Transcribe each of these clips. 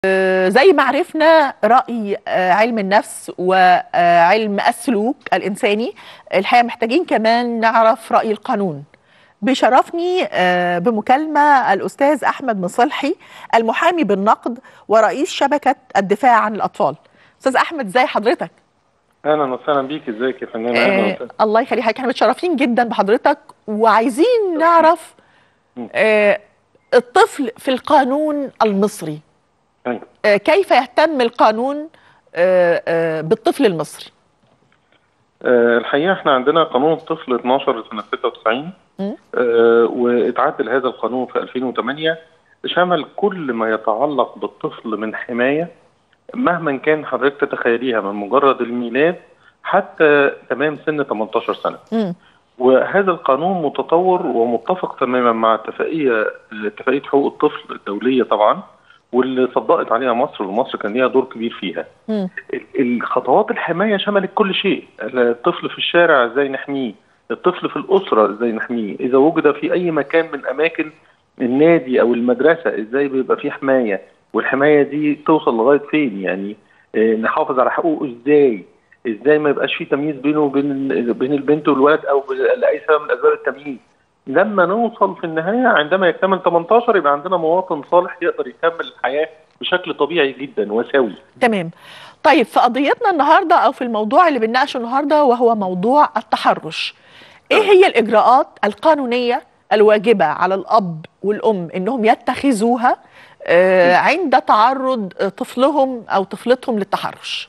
زي ما عرفنا رأي علم النفس وعلم السلوك الإنساني الحقيقة محتاجين كمان نعرف رأي القانون بيشرفني بمكالمة الأستاذ أحمد مصلحي المحامي بالنقد ورئيس شبكة الدفاع عن الأطفال أستاذ أحمد ازي حضرتك؟ اهلا وسهلا بيك ازيك يا فنان اهلا آه وسهلا الله يخليك احنا متشرفين جدا بحضرتك وعايزين نعرف آه الطفل في القانون المصري أيوة. آه كيف يهتم القانون آه آه بالطفل المصري آه الحقيقه احنا عندنا قانون الطفل 12 سنه 96 مم. آه واتعدل هذا القانون في 2008 شمل كل ما يتعلق بالطفل من حمايه مهما كان حضرتك تتخيليها من مجرد الميلاد حتى تمام سن 18 سنه مم. وهذا القانون متطور ومتفق تماما مع اتفاقيه اتفاقيه حقوق الطفل الدوليه طبعا واللي صدقت عليها مصر ومصر كان ليها دور كبير فيها. مم. ال- الخطوات الحمايه شملت كل شيء، الطفل في الشارع ازاي نحميه، الطفل في الاسره ازاي نحميه، اذا وجد في اي مكان من اماكن النادي او المدرسه ازاي بيبقى فيه حمايه، والحمايه دي توصل لغايه فين يعني آه، نحافظ على حقوقه ازاي؟ ازاي ما يبقاش في تمييز بينه وبين بين البنت والولد او لاي سبب من اسباب التمييز. لما نوصل في النهايه عندما يكتمل 18 يبقى عندنا مواطن صالح يقدر يكمل الحياه بشكل طبيعي جدا وسوي. تمام طيب في قضيتنا النهارده او في الموضوع اللي بنناقشه النهارده وهو موضوع التحرش ايه هي الاجراءات القانونيه الواجبه على الاب والام انهم يتخذوها آه، عند تعرض آه، طفلهم او طفلتهم للتحرش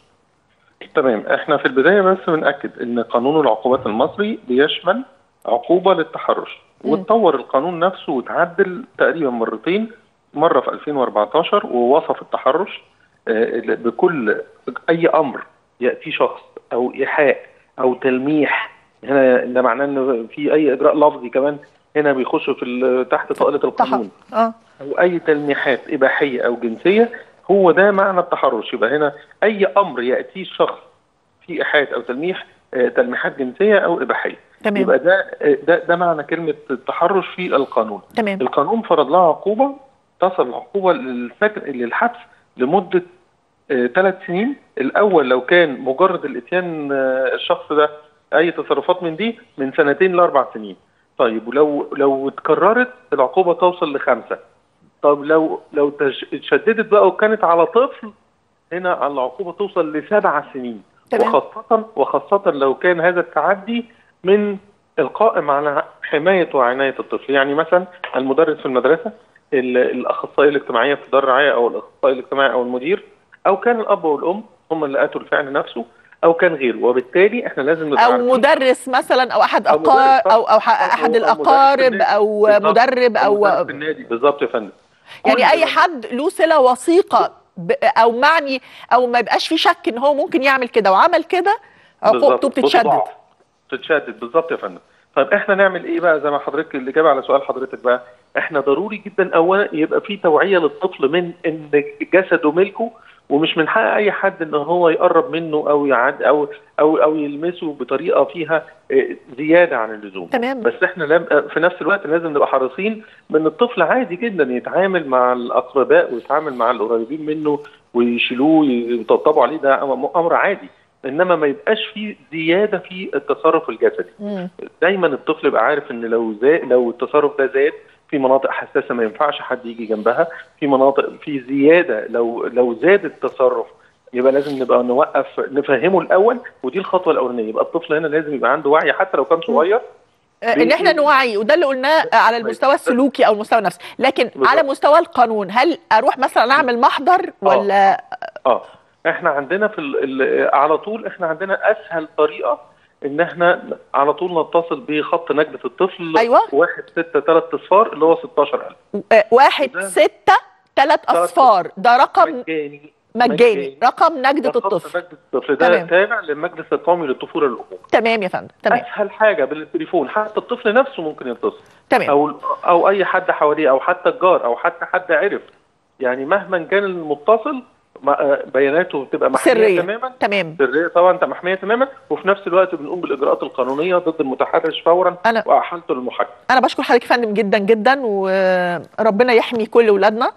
تمام احنا في البدايه بس بناكد ان قانون العقوبات المصري بيشمل عقوبه للتحرش مم. واتطور القانون نفسه وتعدل تقريبا مرتين مره في 2014 ووصف التحرش آه، بكل اي امر ياتي شخص او ايحاء او تلميح هنا ده معناه ان في اي اجراء لفظي كمان هنا بيخش في ال- تحت طائله القانون اه او اي تلميحات اباحيه او جنسيه هو ده معنى التحرش يبقى هنا اي امر ياتيه الشخص في ايحاء او تلميح آه، تلميحات جنسيه او اباحيه تمام يبقى ده آه، ده ده معنى كلمه التحرش في القانون تمام القانون فرض لها عقوبه تصل العقوبه للسجن للحبس لمده ثلاث سنين الاول لو كان مجرد الاتيان آه، الشخص ده اي تصرفات من دي من سنتين لاربع سنين طيب ولو لو اتكررت العقوبه توصل لخمسه طب لو لو تش- اتشددت بقى وكانت على طفل هنا العقوبه توصل لسبع سنين تمام وخاصه وخاصه لو كان هذا التعدي من القائم على حمايه وعنايه الطفل يعني مثلا المدرس في المدرسه ال- الاخصائيه الاجتماعيه في دار الرعايه او الاخصائي الاجتماعي او المدير او كان الاب والام هم اللي اتوا الفعل نفسه او كان غيره وبالتالي احنا لازم نبقى او عارفين- مدرس مثلا او احد أو أقار مدرس، او او ح- أو- احد أو مدرس في الاقارب النادي. او بالظبط. مدرب أو او مدرس في النادي بالظبط يا فندم يعني كل اي ده- حد له صله وثيقه ب- او معني او ما يبقاش في شك ان هو ممكن يعمل كده وعمل كده عقوبته بالظبط. بتتشدد بتضاعف. بتتشدد بالظبط يا فندم طيب احنا نعمل ايه بقى زي ما حضرتك الاجابه على سؤال حضرتك بقى احنا ضروري جدا اولا يبقى في توعيه للطفل من ان جسده ملكه ومش من حق اي حد ان هو يقرب منه او يعد او او او يلمسه بطريقه فيها اه، زياده عن اللزوم تمام بس احنا لم في نفس الوقت لازم نبقى حريصين من الطفل عادي جدا يتعامل مع الاقرباء ويتعامل مع القريبين منه ويشيلوه يطبطبوا عليه ده امر عادي انما ما يبقاش في زياده في التصرف الجسدي مم. دايما الطفل يبقى عارف ان لو زاد لو التصرف ده زاد في مناطق حساسه ما ينفعش حد يجي جنبها في مناطق في زياده لو لو زاد التصرف يبقى لازم نبقى نوقف نفهمه الاول ودي الخطوه الاولانيه يبقى الطفل هنا لازم يبقى عنده وعي حتى لو كان صغير آه، ان احنا نوعي وده اللي قلناه على المستوى السلوكي او المستوى النفسي لكن بالظبط. على مستوى القانون هل اروح مثلا اعمل محضر ولا اه احنا عندنا في ال ال على طول احنا عندنا اسهل طريقه ان احنا على طول نتصل بخط نجدة الطفل أيوة. واحد ستة تلات اصفار اللي هو 16000 آه، واحد ده- ستة ثلاث اصفار ده رقم مجاني مجاني رقم نجدة ده خط الطفل نجدة الطفل ده تمام. تابع للمجلس القومي للطفوله والامومه تمام يا فندم تمام اسهل حاجه بالتليفون حتى الطفل نفسه ممكن يتصل تمام او او اي حد حواليه او حتى الجار او حتى حد عرف يعني مهما كان المتصل ما- بياناته بتبقى محميه سرية تماما تمام سريه طبعا انت محميه تماما وفي نفس الوقت بنقوم بالاجراءات القانونيه ضد المتحرش فورا أنا- واحالته للمحاكمه انا بشكر حضرتك يا فندم جدا جدا وربنا يحمي كل اولادنا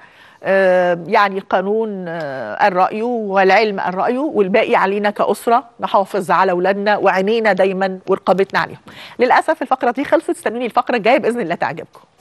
آه، يعني القانون آه، الرأي والعلم الرأي والباقي علينا كأسرة نحافظ على أولادنا وعينينا دايما ورقابتنا عليهم للأسف الفقرة دي خلصت استنوني الفقرة الجاية بإذن الله تعجبكم